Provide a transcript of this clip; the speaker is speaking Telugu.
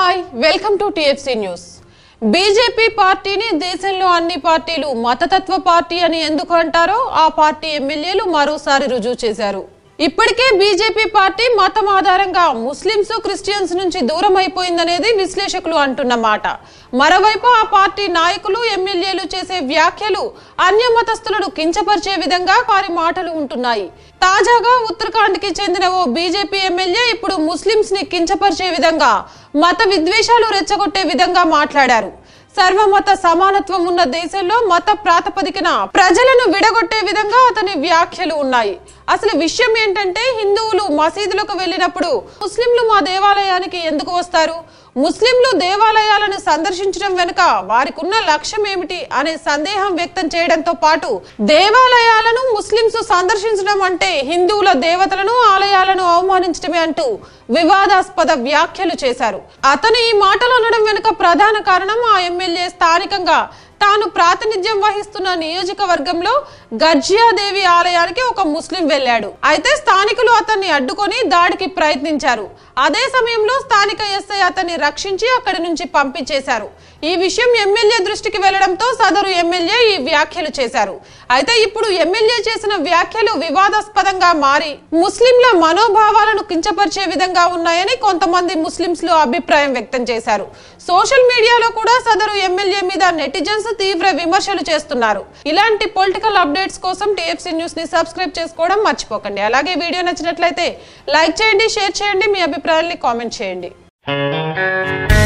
hi welcome to TFC news BJP పార్టీని దేశంలో అన్ని పార్టీలు మతతత్వ పార్టీ అని ఎందుకు అంటారో ఆ పార్టీ ఎమ్మెల్యేలు మరోసారి రుజువు చేశారు ఇప్పటికే బీజేపీ పార్టీ మతం ఆధారంగా ముస్లింస్ క్రిస్టియన్స్ నుంచి దూరం అయిపోయిందనేది విశ్లేషకులు అంటున్న మాట మరోవైపు ఆ పార్టీ నాయకులు ఎమ్మెల్యేలు చేసే వ్యాఖ్యలు అన్య మతస్థులను కించపరిచే విధంగా వారి మాటలు ఉంటున్నాయి తాజాగా ఉత్తరాఖండ్ కి చెందిన ఓ బీజేపీ ఎమ్మెల్యే ఇప్పుడు ముస్లింస్ ని కించపరిచే విధంగా మత విద్వేషాలు రెచ్చగొట్టే విధంగా మాట్లాడారు సర్వమత సమానత్వం ఉన్న దేశంలో మత ప్రాతిపదికన ప్రజలను విడగొట్టే విధంగా అతని వ్యాఖ్యలు ఉన్నాయి అసలు విషయం ఏంటంటే హిందువులు మసీదులకు వెళ్ళినప్పుడు ముస్లింలు మా దేవాలయానికి ఎందుకు వస్తారు ముస్లింలు దేవాలయాలను సందర్శించడం వెనుక వారికి ఉన్న లక్ష్యం ఏమిటి అనే సందేహం వ్యక్తం చేయడంతో పాటు దేవాలయాలను ముస్లింస్ సందర్శించడం అంటే హిందువుల దేవతలను ఆలయాలను అవమానించడమే అంటూ వివాదాస్పద వ్యాఖ్యలు చేశారు అతను ఈ మాటలు అనడం వెనుక ప్రధాన కారణం ఆ ఎమ్మెల్యే స్థానికంగా తాను ప్రాతినిధ్యం వహిస్తున్న నియోజకవర్గంలో గర్జియాదేవి ఆలయానికి ఒక ముస్లిం వెళ్ళాడు అయితే స్థానికులు అతన్ని అడ్డుకొని దాడికి ప్రయత్నించారు అదే సమయంలో స్థానిక ఎస్ఐ అతన్ని రక్షించి అక్కడి నుంచి పంపించేశారు ఈ విషయం ఎమ్మెల్యే దృష్టికి వెళ్లడంతో సదరు ఎమ్మెల్యే ఈ వ్యాఖ్యలు చేశారు అయితే ఇప్పుడు ఎమ్మెల్యే చేసిన వ్యాఖ్యలు వివాదాస్పదంగా మారి ముస్లింల మనోభావాలను కించపరిచే విధంగా ఉన్నాయని కొంతమంది ముస్లింస్ లో అభిప్రాయం వ్యక్తం చేశారు సోషల్ మీడియాలో కూడా సదరు ఎమ్మెల్యే మీద నెటిజన్స్ తీవ్ర విమర్శలు చేస్తున్నారు ఇలాంటి పొలిటికల్ అప్డేట్స్ కోసం టీఎఫ్సీ న్యూస్ ని సబ్స్క్రైబ్ చేసుకోవడం మర్చిపోకండి అలాగే వీడియో నచ్చినట్లయితే లైక్ చేయండి షేర్ చేయండి మీ అభిప్రాయాల్ని కామెంట్ చేయండి